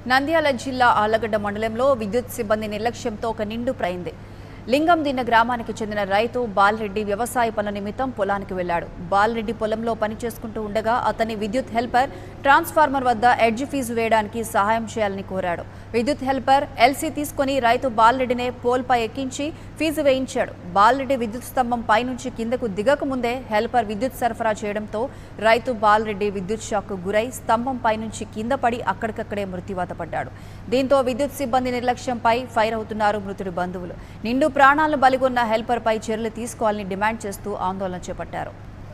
నంద్యాల జిల్లా ఆళ్లగడ్డ మండలంలో విద్యుత్ సిబ్బంది నిర్లక్ష్యంతో ఒక నిండు ప్రయింది లింగం దిన్న గ్రామానికి చెందిన రైతు బాలరెడ్డి వ్యవసాయ పనుల నిమిత్తం పొలానికి వెళ్లాడు బాలరెడ్డి పొలంలో పని చేసుకుంటూ ఉండగా అతని విద్యుత్ హెల్పర్ ట్రాన్స్ఫార్మర్ వద్ద ఎడ్జ్ ఫీజు వేయడానికి సహాయం చేయాలని కోరాడు విద్యుత్ హెల్పర్ ఎల్సీ తీసుకుని రైతు బాలరెడ్డినే పోల్పై ఎక్కించి ఫీజు వేయించాడు బాలరెడ్డి విద్యుత్ స్తంభం పైనుంచి కిందకు దిగక ముందే హెల్పర్ విద్యుత్ సరఫరా చేయడంతో రైతు బాలరెడ్డి విద్యుత్ షాక్ గురై స్తంభం పైనుంచి కింద పడి అక్కడికక్కడే మృత్యువాత పడ్డాడు దీంతో విద్యుత్ సిబ్బంది నిర్లక్ష్యంపై ఫైర్ అవుతున్నారు మృతుడి బంధువులు నిండు ప్రాణాలను బలిగొన్న హెల్పర్ పై చర్యలు తీసుకోవాలని డిమాండ్ చేస్తూ ఆందోళన చేపట్టారు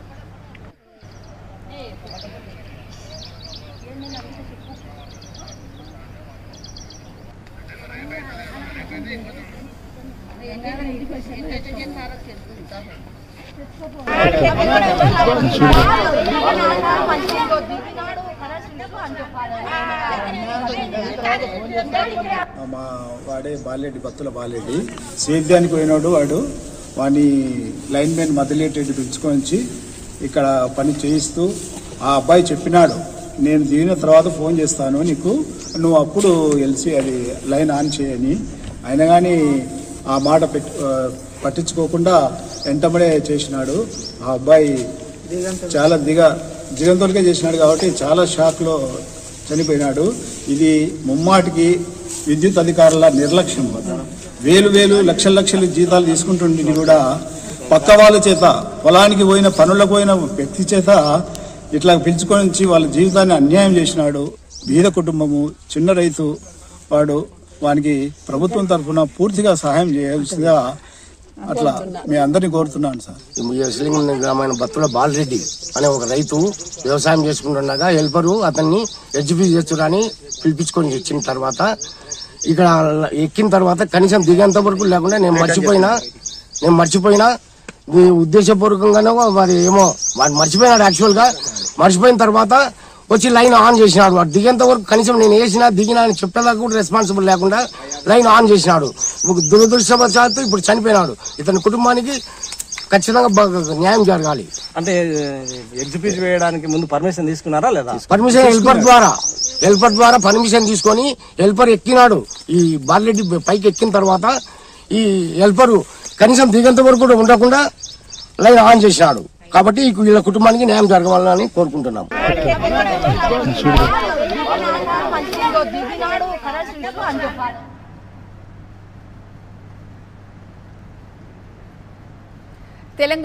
మా వాడే బాలెడ్డి భక్తుల బాలెడ్డి సేద్యానికి పోయినాడు వాడు వాడిని లైన్ మ్యాన్ మదిలేటెడ్డి పిలుచుకొని వచ్చి ఇక్కడ పని చేయిస్తూ ఆ అబ్బాయి చెప్పినాడు నేను దిగిన తర్వాత ఫోన్ చేస్తాను నీకు నువ్వు అప్పుడు ఎల్సి అది లైన్ ఆన్ చేయని అయినా కానీ ఆ మాట పెట్ ఆ, పట్టించుకోకుండా వెంటబడే చేసినాడు ఆ అబ్బాయి చాలా దిగ దిగంతోలికే చేసినాడు కాబట్టి చాలా షాక్లో చనిపోయినాడు ఇది ముమ్మాటికి విద్యుత్ అధికారుల నిర్లక్ష్యం వేలు వేలు లక్షల లక్షలు జీతాలు తీసుకుంటుండి కూడా పక్క వాళ్ళ చేత పొలానికి పోయిన పనులకు పోయిన వ్యక్తి చేత ఇట్లా పిలుచుకొని వచ్చి వాళ్ళ జీవితాన్ని అన్యాయం చేసినాడు బీద కుటుంబము చిన్న రైతు వాడు వానికి ప్రభుత్వం తరఫున పూర్తిగా సహాయం చేయాల్సిందిగా అట్లా మీ అందరినీ కోరుతున్నాను సార్ ఈ ముస్లిం గ్రామైన బత్తుల బాలరెడ్డి అనే ఒక రైతు వ్యవసాయం చేసుకుంటుండగా హెల్పరు అతన్ని ఎడ్జిపీ చేస్తురని పిలిపించుకొని వచ్చిన తర్వాత ఇక్కడ ఎక్కిన తర్వాత కనీసం దిగేంత వరకు లేకుండా నేను మర్చిపోయినా నేను మర్చిపోయినా ఇది ఉద్దేశపూర్వకంగానే మరి ఏమో వాడు మర్చిపోయినాడు యాక్చువల్ గా మర్చిపోయిన తర్వాత వచ్చి లైన్ ఆన్ చేసినాడు వాడు దిగేంత వరకు కనీసం నేను వేసినా దిగినా అని చెప్పేదాకా కూడా రెస్పాన్సిబుల్ లేకుండా లైన్ ఆన్ చేసినాడు దురదృష్టవశాత్తు ఇప్పుడు చనిపోయినాడు ఇతని కుటుంబానికి ఖచ్చితంగా బ- న్యాయం జరగాలి అంటే ఎగ్జిక్యూట్ వేయడానికి ముందు పర్మిషన్ తీసుకున్నారా లేదా పర్మిషన్ హెల్పర్ ద్వారా హెల్పర్ ద్వారా పర్మిషన్ తీసుకొని హెల్పర్ ఎక్కినాడు ఈ బాలరెడ్డి పైకి ఎక్కిన తర్వాత ఈ హెల్పర్ కనీసం దిగంత వరకు కూడా ఉండకుండా లైన్ ఆన్ చేసినాడు కాబట్టి ఈ వీళ్ళ కుటుంబానికి న్యాయం జరగాలని కోరుకుంటున్నాం దిగినాడు కరెక్ట్ అని చెప్పాలి తెలంగాణ